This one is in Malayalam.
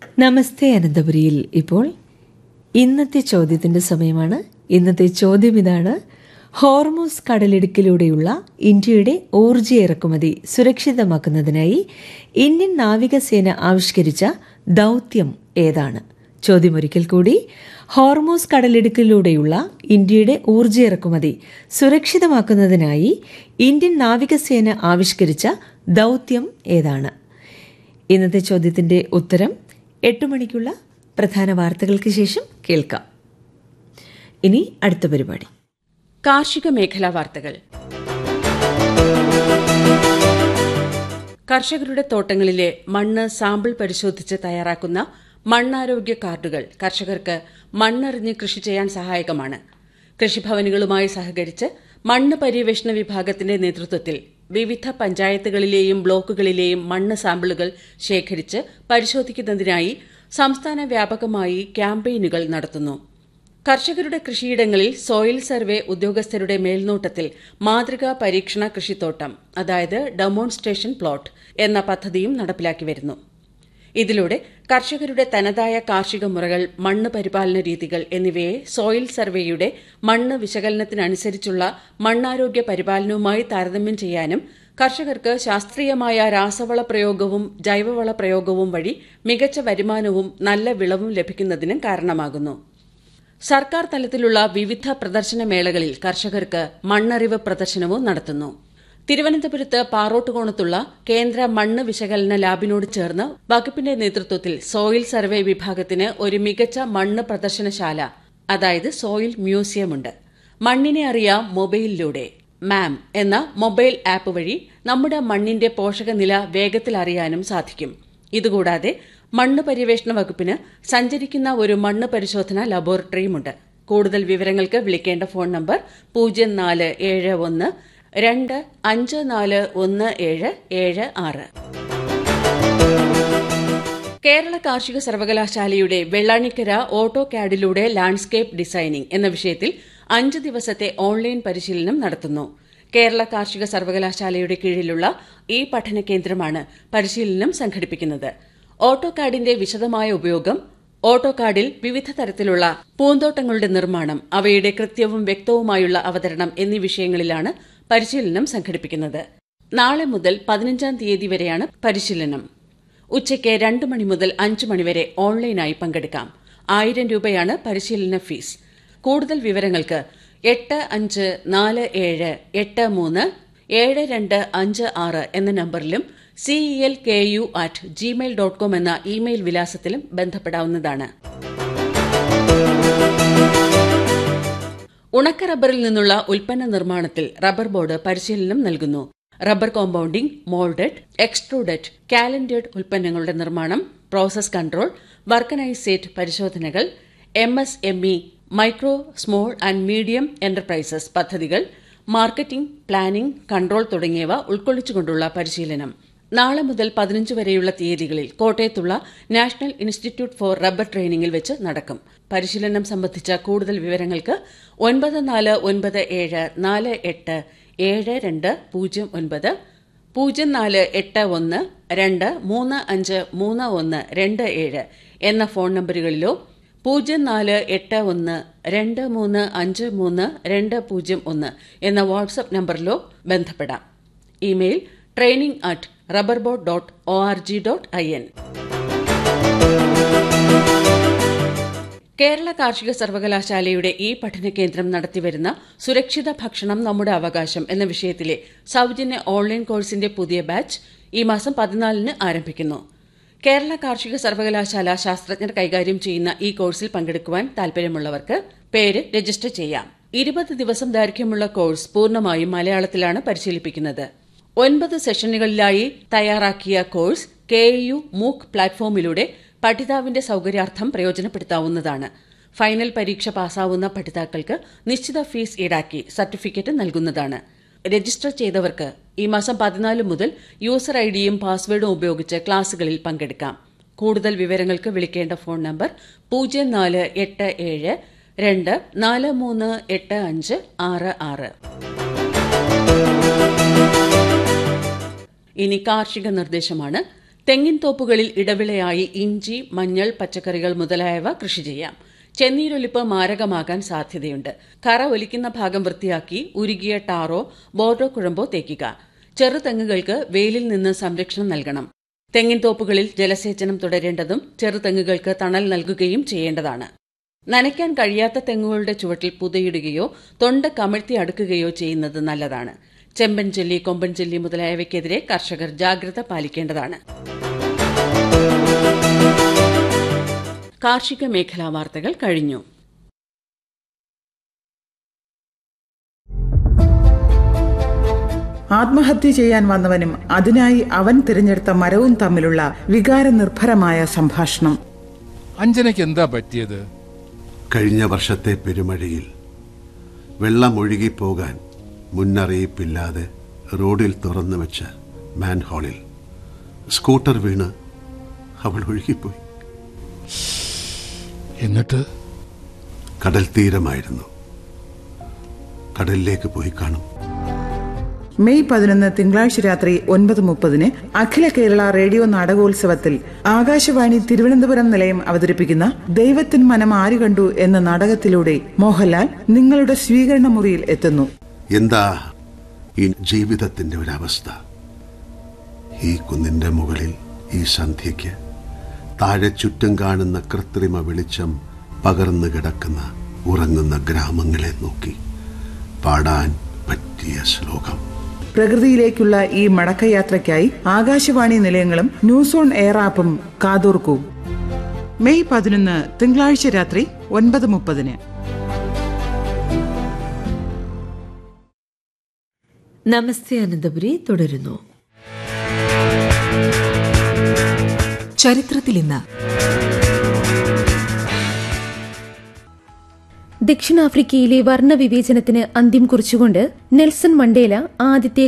നമസ്തേ അനന്തപുരിയിൽ ഇപ്പോൾ ഇന്നത്തെ ചോദ്യത്തിന്റെ സമയമാണ് ഇന്നത്തെ ചോദ്യം ഇതാണ് ഹോർമോസ് കടലിടുക്കിലൂടെയുള്ള ഇന്ത്യയുടെ ഊർജ ഇറക്കുമതി സുരക്ഷിതമാക്കുന്നതിനായി ഇന്ത്യൻ നാവികസേന ആവിഷ്കരിച്ച ദൗത്യം ഏതാണ് ചോദ്യം ഒരിക്കൽ കൂടി ഹോർമോസ് കടലിടുക്കിലൂടെയുള്ള ഇന്ത്യയുടെ ഊർജ ഇറക്കുമതി സുരക്ഷിതമാക്കുന്നതിനായി ഇന്ത്യൻ നാവികസേന ആവിഷ്കരിച്ച ദൗത്യം ഏതാണ് ഇന്നത്തെ ചോദ്യത്തിന്റെ ഉത്തരം എട്ട് മണിക്കുള്ള പ്രധാന വാർത്തകൾക്ക് ശേഷം കേൾക്കാം ഇനി അടുത്ത പരിപാടി കാർഷിക മേഖലാ വാർത്തകൾ കർഷകരുടെ തോട്ടങ്ങളിലെ മണ്ണ് സാമ്പിൾ പരിശോധിച്ച് തയ്യാറാക്കുന്ന മണ്ണാരോഗ്യ കാർഡുകൾ കർഷകർക്ക് മണ്ണറിഞ്ഞ് കൃഷി ചെയ്യാൻ സഹായകമാണ് കൃഷിഭവനുകളുമായി സഹകരിച്ച് മണ്ണ് പര്യവേഷണ വിഭാഗത്തിന്റെ നേതൃത്വത്തിൽ വിവിധ പഞ്ചായത്തുകളിലെയും ബ്ലോക്കുകളിലെയും മണ്ണ് സാമ്പിളുകൾ ശേഖരിച്ച് പരിശോധിക്കുന്നതിനായി സംസ്ഥാന വ്യാപകമായി ക്യാമ്പയിനുകൾ നടത്തുന്നു കർഷകരുടെ കൃഷിയിടങ്ങളിൽ സോയിൽ സർവേ ഉദ്യോഗസ്ഥരുടെ മേൽനോട്ടത്തിൽ മാതൃകാ പരീക്ഷണ കൃഷിത്തോട്ടം അതായത് ഡെമോൺസ്ട്രേഷൻ പ്ലോട്ട് എന്ന പദ്ധതിയും നടപ്പിലാക്കി വരുന്നു ഇതിലൂടെ കർഷകരുടെ തനതായ കാർഷിക മുറകൾ മണ്ണ് പരിപാലന രീതികൾ എന്നിവയെ സോയിൽ സർവേയുടെ മണ്ണ് വിശകലനത്തിനനുസരിച്ചുള്ള മണ്ണാരോഗ്യ പരിപാലനവുമായി താരതമ്യം ചെയ്യാനും കർഷകർക്ക് ശാസ്ത്രീയമായ രാസവള പ്രയോഗവും ജൈവവള പ്രയോഗവും വഴി മികച്ച വരുമാനവും നല്ല വിളവും ലഭിക്കുന്നതിനും കാരണമാകുന്നു സർക്കാർ തലത്തിലുള്ള വിവിധ പ്രദർശന മേളകളിൽ കർഷകർക്ക് മണ്ണറിവ് പ്രദർശനവും നടത്തുന്നു തിരുവനന്തപുരത്ത് പാറോട്ടുകോണത്തുള്ള കേന്ദ്ര മണ്ണ് വിശകലന ലാബിനോട് ചേർന്ന് വകുപ്പിന്റെ നേതൃത്വത്തിൽ സോയിൽ സർവേ വിഭാഗത്തിന് ഒരു മികച്ച മണ്ണ് പ്രദർശനശാല അതായത് സോയിൽ മ്യൂസിയമുണ്ട് മണ്ണിനെ അറിയാം മൊബൈലിലൂടെ മാം എന്ന മൊബൈൽ ആപ്പ് വഴി നമ്മുടെ മണ്ണിന്റെ പോഷകനില വേഗത്തിൽ അറിയാനും സാധിക്കും ഇതുകൂടാതെ മണ്ണ് പര്യവേഷണ വകുപ്പിന് സഞ്ചരിക്കുന്ന ഒരു മണ്ണ് പരിശോധന ലബോറട്ടറിയുമുണ്ട് കൂടുതൽ വിവരങ്ങൾക്ക് വിളിക്കേണ്ട ഫോൺ നമ്പർ പൂജ്യം നാല് ഏഴ് ഒന്ന് രണ്ട് അഞ്ച് നാല് ഒന്ന് ഏഴ് ഏഴ് ആറ് കേരള കാർഷിക സർവകലാശാലയുടെ വെള്ളാണിക്കര ഓട്ടോ കാഡിലൂടെ ലാൻഡ്സ്കേപ്പ് ഡിസൈനിംഗ് എന്ന വിഷയത്തിൽ അഞ്ച് ദിവസത്തെ ഓൺലൈൻ പരിശീലനം നടത്തുന്നു കേരള കാർഷിക സർവകലാശാലയുടെ കീഴിലുള്ള ഈ പഠന കേന്ദ്രമാണ് പരിശീലനം സംഘടിപ്പിക്കുന്നത് ഓട്ടോകാഡിന്റെ വിശദമായ ഉപയോഗം ഓട്ടോകാഡിൽ വിവിധ തരത്തിലുള്ള പൂന്തോട്ടങ്ങളുടെ നിർമ്മാണം അവയുടെ കൃത്യവും വ്യക്തവുമായുള്ള അവതരണം എന്നീ വിഷയങ്ങളിലാണ് പരിശീലനം സംഘടിപ്പിക്കുന്നത് നാളെ മുതൽ പതിനഞ്ചാം തീയതി വരെയാണ് പരിശീലനം ഉച്ചയ്ക്ക് രണ്ട് മണി മുതൽ അഞ്ച് മണിവരെ ഓൺലൈനായി പങ്കെടുക്കാം ആയിരം രൂപയാണ് പരിശീലന ഫീസ് കൂടുതൽ വിവരങ്ങൾക്ക് എട്ട് അഞ്ച് നാല് ഏഴ് എട്ട് മൂന്ന് ഏഴ് രണ്ട് അഞ്ച് ആറ് എന്ന നമ്പറിലും CEL K U at Gmail dot com എന്ന ഇമെയിൽ വിലാസത്തിലും ബന്ധപ്പെടാവുന്നതാണ് ഉണക്ക റബ്ബറിൽ നിന്നുള്ള ഉൽപ്പന്ന നിർമ്മാണത്തിൽ റബ്ബർ ബോർഡ് പരിശീലനം നൽകുന്നു rubber compounding moulded extruded calendered ഉൽപ്പന്നങ്ങളുടെ നിർമ്മാണം പ്രോസസ് കൺട്രോൾ വർക്കനൈസേറ്റ് പരിശോധനകൾ M S M E micro small and medium enterprises പദ്ധതികൾ മാർക്കറ്റിംഗ് പ്ലാനിംഗ് കൺട്രോൾ തുടങ്ങിയവ ഉൾക്കൊള്ളിച്ചുകൊണ്ടുള്ള പരിശീലനം നാളെ മുതൽ പതിനഞ്ച് വരെയുള്ള തീയതികളിൽ കോട്ടയത്തുള്ള നാഷണൽ ഇൻസ്റ്റിറ്റ്യൂട്ട് ഫോർ റബ്ബർ ട്രെയിനിംഗിൽ വെച്ച് നടക്കും പരിശീലനം സംബന്ധിച്ച കൂടുതൽ വിവരങ്ങൾക്ക് ഒൻപത് നാല് ഒൻപത് ഏഴ് നാല് എട്ട് ഏഴ് രണ്ട് പൂജ്യം ഒൻപത് പൂജ്യം നാല് എട്ട് ഒന്ന് രണ്ട് മൂന്ന് അഞ്ച് മൂന്ന് ഒന്ന് രണ്ട് ഏഴ് എന്ന ഫോൺ നമ്പറുകളിലോ പൂജ്യം നാല് എട്ട് ഒന്ന് രണ്ട് മൂന്ന് അഞ്ച് മൂന്ന് രണ്ട് പൂജ്യം ഒന്ന് എന്ന വാട്സ്ആപ്പ് നമ്പറിലോ ബന്ധപ്പെടാം email training at rubber board dot O R G dot I N Kerala കാർഷിക സർവകലാശാലയുടെ ഈ പഠന കേന്ദ്രം നടത്തിവരുന്ന സുരക്ഷിത ഭക്ഷണം നമ്മുടെ അവകാശം എന്ന വിഷയത്തിലെ സൌജന്യ ഓൺലൈൻ കോഴ്സിന്റെ പുതിയ ബാച്ച് ഈ മാസം പതിനാലിന് ആരംഭിക്കുന്നു കേരള കാർഷിക സർവകലാശാല ശാസ്ത്രജ്ഞർ കൈകാര്യം ചെയ്യുന്ന ഈ കോഴ്സിൽ പങ്കെടുക്കുവാൻ താൽപര്യമുള്ളവർക്ക് പേര് രജിസ്റ്റർ ചെയ്യാം ഇരുപത് ദിവസം ദൈർഘ്യമുള്ള കോഴ്സ് പൂർണ്ണമായും മലയാളത്തിലാണ് പരിശീലിപ്പിക്കുന്നത് ഒൻപത് സെഷനുകളിലായി തയ്യാറാക്കിയ കോഴ്സ് കെ യു മൂക്ക് പ്ലാറ്റ്ഫോമിലൂടെ പഠിതാവിന്റെ സൌകര്യാർത്ഥം പ്രയോജനപ്പെടുത്താവുന്നതാണ് ഫൈനൽ പരീക്ഷ പാസ്സാവുന്ന പഠിതാക്കൾക്ക് നിശ്ചിത ഫീസ് ഈടാക്കി സർട്ടിഫിക്കറ്റ് നൽകുന്നതാണ് രജിസ്റ്റർ ചെയ്തവർക്ക് ഈ മാസം പതിനാല് മുതൽ യൂസർ ഐഡിയും പാസ്വേഡും ഉപയോഗിച്ച് ക്ലാസുകളിൽ പങ്കെടുക്കാം കൂടുതൽ വിവരങ്ങൾക്ക് വിളിക്കേണ്ട ഫോൺ നമ്പർ പൂജ്യം നാല് എട്ട് ഏഴ് രണ്ട് നാല് മൂന്ന് എട്ട് അഞ്ച് ആറ് ആറ് ഇനി കാർഷിക നിർദ്ദേശമാണ് തെങ്ങിൻ തോപ്പുകളിൽ ഇടവിളയായി ഇഞ്ചി മഞ്ഞൾ പച്ചക്കറികൾ മുതലായവ കൃഷി ചെയ്യാം ചെന്നീരൊലിപ്പ് മാരകമാകാൻ സാധ്യതയുണ്ട് കറ ഒലിക്കുന്ന ഭാഗം വൃത്തിയാക്കി ഉരുകിയ ടാറോ ബോർഡോ കുഴമ്പോ തേക്കുക ചെറുതെങ്ങുകൾക്ക് വെയിലിൽ നിന്ന് സംരക്ഷണം നൽകണം തെങ്ങിൻ തോപ്പുകളിൽ ജലസേചനം തുടരേണ്ടതും ചെറുതെങ്ങുകൾക്ക് തണൽ നൽകുകയും ചെയ്യേണ്ടതാണ് നനയ്ക്കാൻ കഴിയാത്ത തെങ്ങുകളുടെ ചുവട്ടിൽ പുതയിടുകയോ തൊണ്ട കമഴ്ത്തി അടുക്കുകയോ ചെയ്യുന്നത് നല്ലതാണ് ചെമ്പൻ ചെല്ലി കൊമ്പൻ ചെല്ലി മുതലായവയ്ക്കെതിരെ കർഷകർ ജാഗ്രത പാലിക്കേണ്ടതാണ് കാർഷിക മേഖലാ വാർത്തകൾ കഴിഞ്ഞു ആത്മഹത്യ ചെയ്യാൻ വന്നവനും അതിനായി അവൻ തിരഞ്ഞെടുത്ത മരവും തമ്മിലുള്ള വികാരനിർഭരമായ സംഭാഷണം അഞ്ജനയ്ക്ക് എന്താ പറ്റിയത് കഴിഞ്ഞ വർഷത്തെ പെരുമഴയിൽ വെള്ളം ഒഴുകിപ്പോകാൻ മുന്നറിയിപ്പില്ലാതെ റോഡിൽ തുറന്നു വെച്ച മാൻഹോളിൽ സ്കൂട്ടർ വീണ് അവൾ ഒഴുകിപ്പോയി എന്നിട്ട് കടൽ തീരമായിരുന്നു കടലിലേക്ക് പോയി കാണും മെയ് പതിനൊന്ന് തിങ്കളാഴ്ച രാത്രി ഒൻപത് മുപ്പതിന് അഖില കേരള റേഡിയോ നാടകോത്സവത്തിൽ ആകാശവാണി തിരുവനന്തപുരം നിലയം അവതരിപ്പിക്കുന്ന ദൈവത്തിൻ മനം ആര് കണ്ടു എന്ന നാടകത്തിലൂടെ മോഹൻലാൽ നിങ്ങളുടെ സ്വീകരണ മുറിയിൽ എത്തുന്നു എന്താ ഈ ജീവിതത്തിന്റെ ഒരവസ്ഥ ഈ കുന്നിന്റെ മുകളിൽ ഈ സന്ധ്യയ്ക്ക് താഴെ ചുറ്റും കാണുന്ന കൃത്രിമ വെളിച്ചം പകർന്നു കിടക്കുന്ന ഉറങ്ങുന്ന ഗ്രാമങ്ങളെ നോക്കി പാടാൻ പറ്റിയ ശ്ലോകം പ്രകൃതിയിലേക്കുള്ള ഈ മടക്കയാത്രയ്ക്കായി ആകാശവാണി നിലയങ്ങളും ന്യൂസ് ഓൺ എയർ ആപ്പും കാതോർക്കൂ മെയ് പതിനൊന്ന് തിങ്കളാഴ്ച രാത്രി ഒൻപത് മുപ്പതിന് നമസ്തേ അനന്തപുരി തുടരുന്നു ചരിത്രത്തിൽ ഇന്ന് ദക്ഷിണാഫ്രിക്കയിലെ വർണ്ണവിവേചനത്തിന് അന്ത്യം കുറിച്ചുകൊണ്ട് നെൽസൺ മണ്ടേല ആദ്യത്തെ